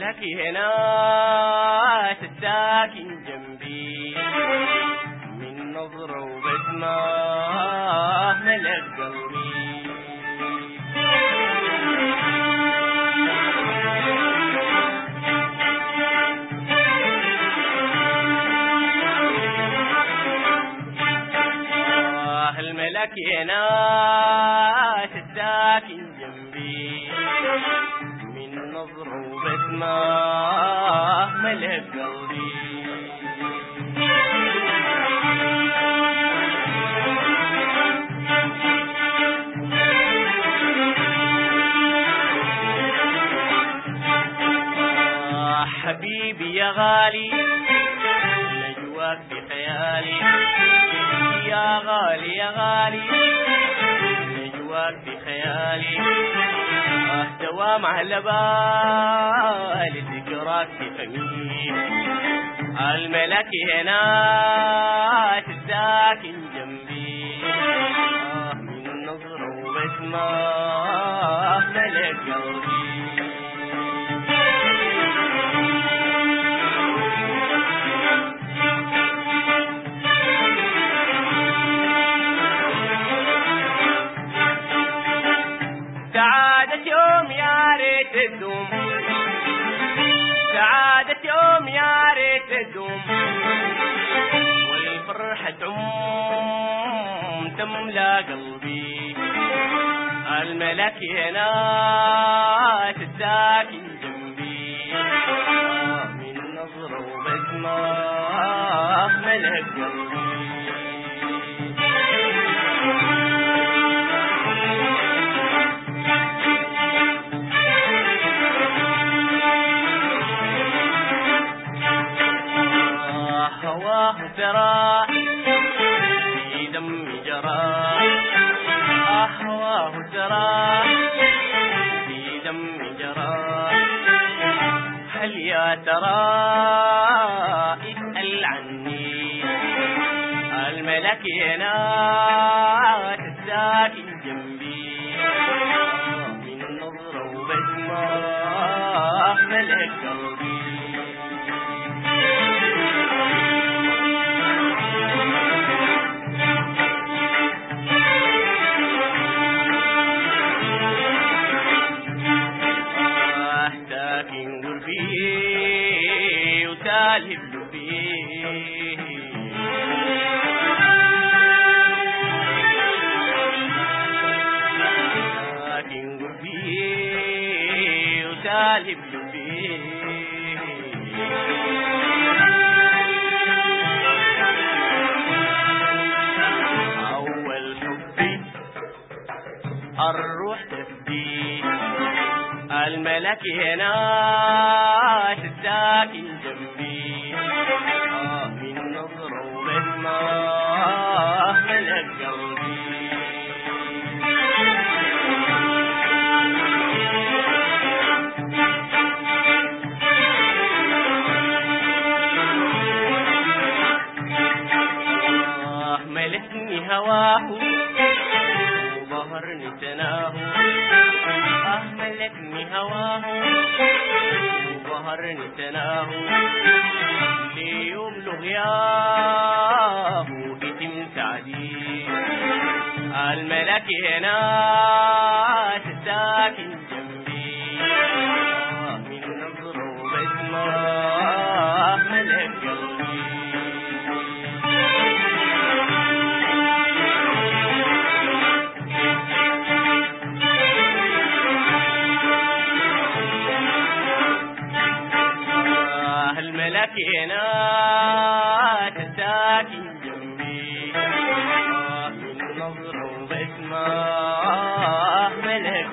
الملك هنا الساكن جنبي من نظرة وبسمة ملك قلبي آه الملك هنا الساكن جنبي من نظرة وبسمة ملك قلبي آه حبيبي يا غالي نجواك بخيالي يا غالي يا غالي نجواك بخيالي آه دوام على بالي ذكراك في فمي الملك هنا ساكن جنبي آه من نظرة وبسمة ملك قلبي سعادة يوم يا ريت تدوم سعادة يوم يا ريت تدوم والفرحة تعم تملى قلبي الملك هنا تساكن جنبي آه من نظرة وبسمة ملك قلبي آه هواه ترى في دمي جرى آه هواه ترى في دمي جرى هل يا ترى اسأل عني الملك هنا الساكن جنبي آه من نظرة وبسمة ملك قلبي آه ساكن قلبي وسالب لبي ساكن قلبي وسالب لبي أول حبي الروح تفدي الملك هنا الساكن جنبي آه من نظرة وبسمة ملك قلبي آه ملكني هواه وظهرني سناه آه ملكني هواه وظهرني سناه ليوم لغياه يتم سعدي الملك هنا ساكن جنبي آه من نظره وبسمة ملك قلبي آه الملك هنا تساكن جنبي آه من نظرة وبسمة ملك